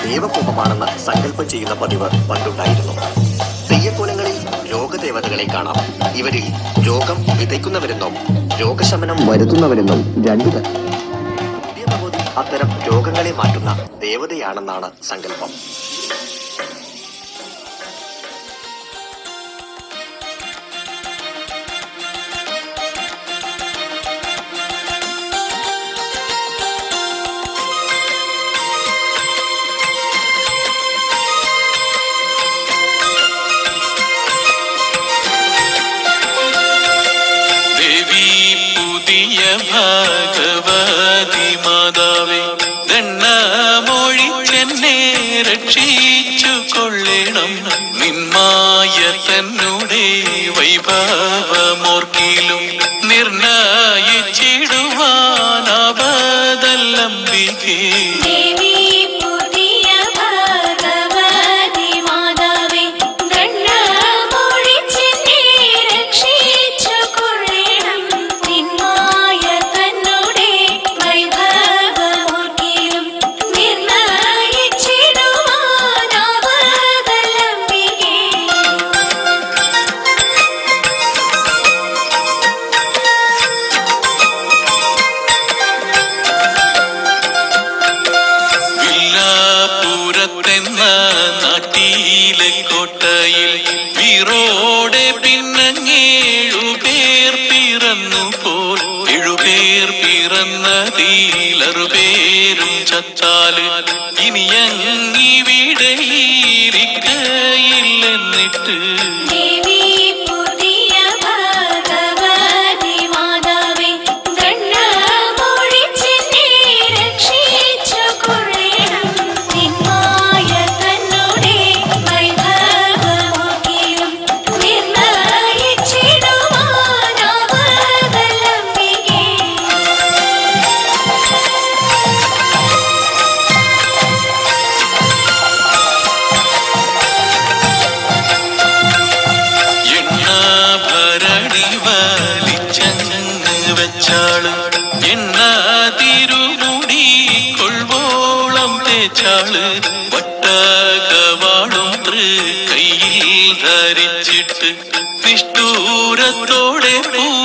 ദേവകോപമാണെന്ന് സങ്കല്പം ചെയ്യുന്ന പതിവ് പണ്ടുണ്ടായിരുന്നു തെയ്യക്കോലങ്ങളിൽ രോഗദേവതകളെ കാണാം ഇവരിൽ രോഗം വിതയ്ക്കുന്നവരെന്നും രോഗശമനം വരുത്തുന്നവരെന്നും രണ്ടു തരം പുതിയ ഭഗവതി അത്തരം രോഗങ്ങളെ മാറ്റുന്ന ദേവതയാണെന്നാണ് സങ്കല്പം ദേവി പുതിയ ഭാഗവതി മാതാവേ ദണ്ണമൊഴിച്ചെന്നെ രക്ഷിച്ചു കൊള്ളണം നിന്മായ തന്നെ വൈഭവമോർക്കിലും നിർണയിച്ചിടുവാനാവതല്ലംബികേ ദേവി പുതിയ ഭഗവതി മാതാവേ ദണ്ഡമൊഴിച്ചെന്നെ രക്ഷിച്ചു കൊള്ളണം നിന്മായ തന്നോടെ വൈഭവമോർക്കിലും നിർണയിച്ചിടുവാനാവതലംബികേ വില്ലാപുരത്തെന്ന നാട്ടിലെ കോട്ടയിൽ വീറോടെ പിന്നങ്ങേഴുപേർ പിറന്നു പോൽ ഏഴുപേർ പിറന്നതിലറുപേരും ചത്താല് ഇനിയങ്ങിവിടയിരിക്കയില്ലെന്നിട്ട് ദേവി പുതിയ ഭഗവതി മാതാവേ ദണ്ഡമൊഴിച്ചെന്നെ രക്ഷിച്ചു കൊള്ളണം നിന്മായ തന്നോടെ വൈഭവമോക്കിലും നിർണയിച്ചിടുവാനാവതലംബികേ എണ്ണാഭരണി വലിച്ചങ്ങ് വെച്ചാള് എണ്ണ തിരുമുടി കൊൾവോളം തേച്ചാള് വട്ടകവാളും തൃ കയ്യിൽ ധരിച്ചിട്ട് നിഷ്ഠൂരത്തോടെ പൂ